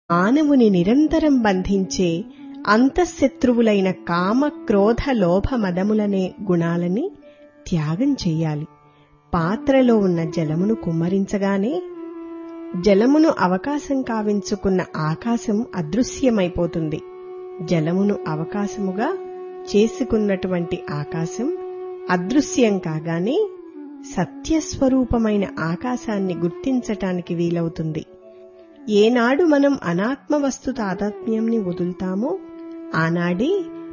మానవుని నిరంతరం బంధించే అంతఃశత్రువులైన కామ క్రోధ లోభ మదములనే గుణాలని త్యాగం చెయ్యాలి పాత్రలో ఉన్న జలమును కుమ్మరించగానే జలమును అవకాశం కావించుకున్న ఆకాశం అదృశ్యమైపోతుంది జలమును అవకాశముగా చేసుకున్నటువంటి ఆకాశం అదృశ్యం కాగానే సత్యస్వరూపమైన ఆకాశాన్ని గుర్తించటానికి వీలవుతుంది ఏనాడు మనం అనాత్మ వస్తు తాదాత్మ్యంని వదులుతామో ఆనాడే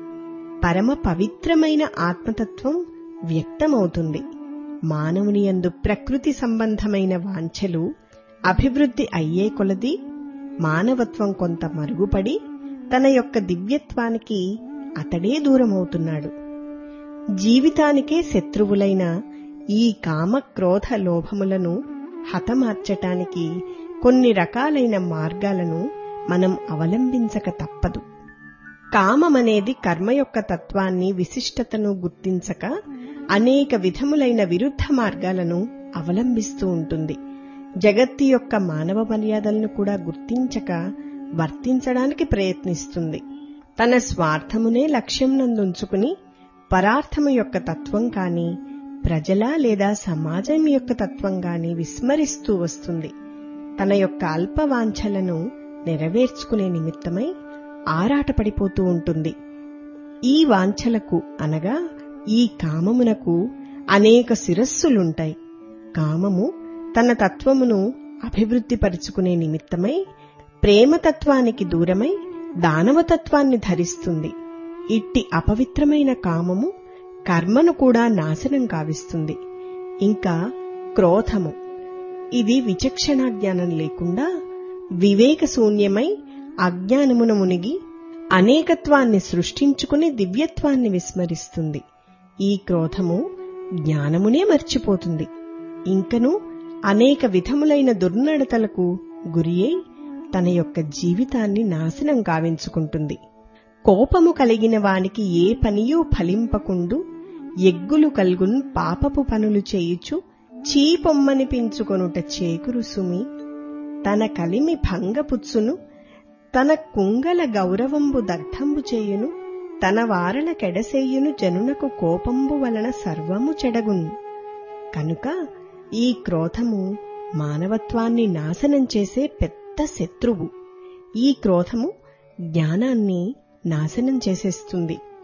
పరమ పవిత్రమైన ఆత్మతత్వం వ్యక్తమవుతుంది మానవుని యందు ప్రకృతి సంబంధమైన వాంఛలు అభివృద్ధి అయ్యే కొలది మానవత్వం కొంత మరుగుపడి తన యొక్క దివ్యత్వానికి అతడే దూరమవుతున్నాడు జీవితానికే శత్రువులైన ఈ కామ క్రోధ లోభములను హతమార్చటానికి కొన్ని రకాలైన మార్గాలను మనం అవలంబించక తప్పదు కామమనేది కర్మ యొక్క తత్వాన్ని విశిష్టతను గుర్తించక అనేక విధములైన విరుద్ధ మార్గాలను అవలంబిస్తూ ఉంటుంది జగత్తు యొక్క మానవ మర్యాదలను కూడా గుర్తించక వర్తించడానికి ప్రయత్నిస్తుంది తన స్వార్థమునే లక్ష్యం నందుంచుకుని పరార్థము యొక్క తత్వం కాని ప్రజల లేదా సమాజం యొక్క తత్వం గాని విస్మరిస్తూ వస్తుంది తన యొక్క అల్పవాంఛలను నెరవేర్చుకునే నిమిత్తమై ఆరాటపడిపోతూ ఉంటుంది ఈ వాంఛలకు అనగా ఈ కామమునకు అనేక శిరస్సులుంటాయి కామము తన తత్వమును అభివృద్ధిపరుచుకునే నిమిత్తమై ప్రేమతత్వానికి దూరమై దానవతత్వాన్ని ధరిస్తుంది ఇట్టి అపవిత్రమైన కామము కర్మను కూడా నాశనం కావిస్తుంది ఇంకా క్రోధము ఇది విచక్షణ జ్ఞానం లేకుండా వివేక శూన్యమై అజ్ఞానమున మునిగి అనేకత్వాన్ని సృష్టించుకుని దివ్యత్వాన్ని విస్మరిస్తుంది ఈ క్రోధము జ్ఞానమునే మర్చిపోతుంది ఇంకను అనేక విధములైన దుర్నడతలకు గురియై తన యొక్క జీవితాన్ని నాశనం గావించుకుంటుంది కోపము కలిగిన వానికి ఏ పనియూ ఫలింపకుండు ఎగ్గులు కల్గున్ పాపపు పనులు చేయుచు చీపొమ్మనిపించుకొనుట చేకురు సుమి తన కలిమి భంగపుచ్చును తన కుంగల గౌరవంబు దగ్ధంబు చేయును తన వారల కెడసేయును జనునకు కోపంబు వలన సర్వము చెడగున్ కనుక ఈ క్రోధము మానవత్వాన్ని నాశనం చేసే పెద్ద శత్రువు ఈ క్రోధము జ్ఞానాన్ని నాశనం చేసేస్తుంది